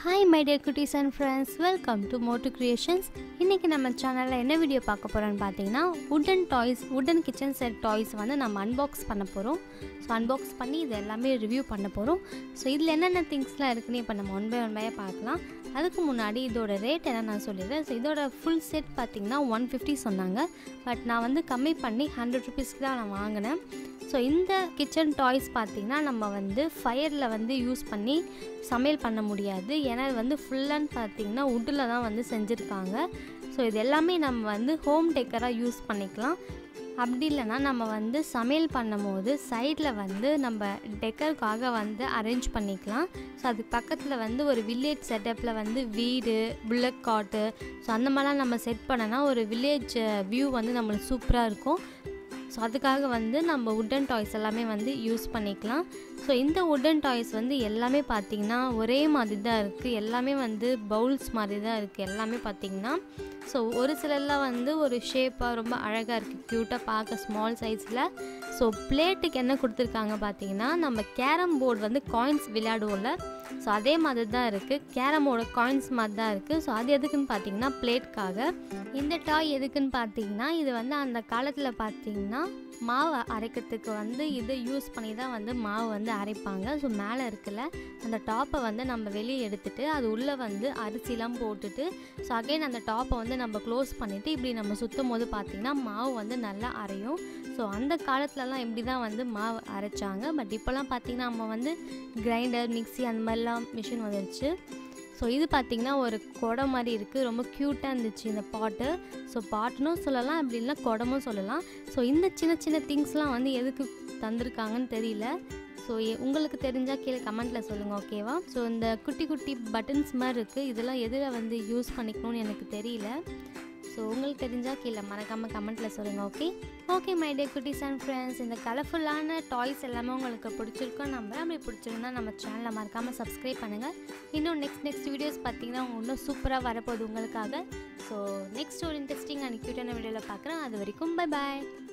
hi my dear குட்டீஸ் and friends welcome to Motu creations இன்றைக்கி நம்ம சேனலில் என்ன வீடியோ பார்க்க போகிறோன்னு பார்த்தீங்கன்னா wooden toys wooden kitchen set toys வந்து நம்ம அன்பாக்ஸ் பண்ண போகிறோம் ஸோ அன்பாக்ஸ் பண்ணி இது எல்லாமே ரிவ்யூ பண்ண போகிறோம் ஸோ இதில் என்னென்ன திங்ஸ்லாம் இருக்குன்னு இப்போ நம்ம ஒன் பை ஒன் பையாக பார்க்கலாம் அதுக்கு முன்னாடி இதோட ரேட் என்ன நான் சொல்லிடுறேன் ஸோ இதோட ஃபுல் செட் பார்த்தீங்கன்னா ஒன் ஃபிஃப்டி சொன்னாங்க பட் நான் வந்து கம்மி பண்ணி ஹண்ட்ரட் ருபீஸ்க்கு தான் நான் வாங்கினேன் ஸோ இந்த கிச்சன் டாய்ஸ் பார்த்திங்கன்னா நம்ம வந்து ஃபயரில் வந்து யூஸ் பண்ணி சமையல் பண்ண முடியாது ஏன்னா இது வந்து ஃபுல்லான்னு பார்த்தீங்கன்னா உட்டில் தான் வந்து செஞ்சுருக்காங்க ஸோ இது எல்லாமே நம்ம வந்து ஹோம் டெக்கராக யூஸ் பண்ணிக்கலாம் அப்படி இல்லைன்னா நம்ம வந்து சமையல் பண்ணும்போது சைடில் வந்து நம்ம டெக்கருக்காக வந்து அரேஞ்ச் பண்ணிக்கலாம் ஸோ அதுக்கு பக்கத்தில் வந்து ஒரு வில்லேஜ் செட்டப்பில் வந்து வீடு புல்லட் காட்டு ஸோ அந்த மாதிரிலாம் நம்ம செட் பண்ணனா ஒரு வில்லேஜ் வியூ வந்து நம்மளுக்கு சூப்பராக இருக்கும் ஸோ அதுக்காக வந்து நம்ம உட்டன் டாய்ஸ் எல்லாமே வந்து யூஸ் பண்ணிக்கலாம் ஸோ இந்த உட்டன் டாய்ஸ் வந்து எல்லாமே பார்த்திங்கன்னா ஒரே மாதிரி தான் இருக்குது எல்லாமே வந்து பவுல்ஸ் மாதிரி தான் இருக்குது எல்லாமே பார்த்திங்கன்னா ஸோ ஒரு சிலர்லாம் வந்து ஒரு ஷேப்பாக ரொம்ப அழகாக இருக்குது க்யூட்டாக பார்க்க ஸ்மால் சைஸில் ஸோ பிளேட்டுக்கு என்ன கொடுத்துருக்காங்க பார்த்தீங்கன்னா நம்ம கேரம் போர்டு வந்து காயின்ஸ் விளையாடுவோம்ல ஸோ அதே மாதிரி தான் இருக்குது கேரமோட காயின்ஸ் மாதிரி தான் இருக்குது ஸோ அது எதுக்குன்னு பார்த்தீங்கன்னா பிளேட்காக இந்த டாய் எதுக்குன்னு பார்த்தீங்கன்னா இது வந்து அந்த காலத்தில் பார்த்தீங்கன்னா மாவு அரைக்கிறதுக்கு வந்து இதை யூஸ் பண்ணி தான் வந்து மாவு வந்து அரைப்பாங்க ஸோ மேலே இருக்குல்ல அந்த டாப்பை வந்து நம்ம வெளியே எடுத்துட்டு அது உள்ளே வந்து அரிசிலாம் போட்டுட்டு ஸோ அகைன் அந்த டாப்பை வந்து நம்ம க்ளோஸ் பண்ணிவிட்டு இப்படி நம்ம சுற்றும் போது பார்த்திங்கன்னா மாவு வந்து நல்லா அரையும் ஸோ அந்த காலத்துலலாம் இப்படி தான் வந்து மாவு அரைச்சாங்க பட் இப்போலாம் பார்த்திங்கன்னா நம்ம வந்து கிரைண்டர் மிக்சி அந்த மாதிரிலாம் மிஷின் வந்துருச்சு ஸோ இது பார்த்திங்கன்னா ஒரு குடம் மாதிரி இருக்குது ரொம்ப க்யூட்டாக இருந்துச்சு இந்த பாட்டு ஸோ பாட்டுனும் சொல்லலாம் அப்படி இல்லைனா குடமும் சொல்லலாம் ஸோ இந்த சின்ன சின்ன திங்ஸ்லாம் வந்து எதுக்கு தந்திருக்காங்கன்னு தெரியல ஸோ உங்களுக்கு தெரிஞ்சால் கீழே கமெண்ட்டில் சொல்லுங்கள் ஓகேவா ஸோ இந்த குட்டி குட்டி பட்டன்ஸ் மாதிரி இருக்குது இதெல்லாம் எதில் வந்து யூஸ் பண்ணிக்கணும்னு எனக்கு தெரியல ஸோ உங்களுக்கு தெரிஞ்சால் கீழே மறக்காமல் கமெண்ட்டில் சொல்லுங்கள் ஓகே ஓகே மை டே குட்டீஸ் அண்ட் ஃப்ரெண்ட்ஸ் இந்த கலர்ஃபுல்லான டாய்ஸ் எல்லாமே உங்களுக்கு பிடிச்சிருக்கோம் நம்ம அப்படி பிடிச்சிருந்தா நம்ம சேனலை மறக்காமல் சப்ஸ்கிரைப் பண்ணுங்கள் இன்னும் நெக்ஸ்ட் நெக்ஸ்ட் வீடியோஸ் பார்த்தீங்கன்னா அவங்க இன்னும் சூப்பராக வரப்போகுது உங்களுக்காக ஸோ நெக்ஸ்ட் ஒரு இன்ட்ரெஸ்டிங் அண்ட் க்யூட்டான வீடியோவில் பார்க்குறேன் அது வரைக்கும் பை பாய்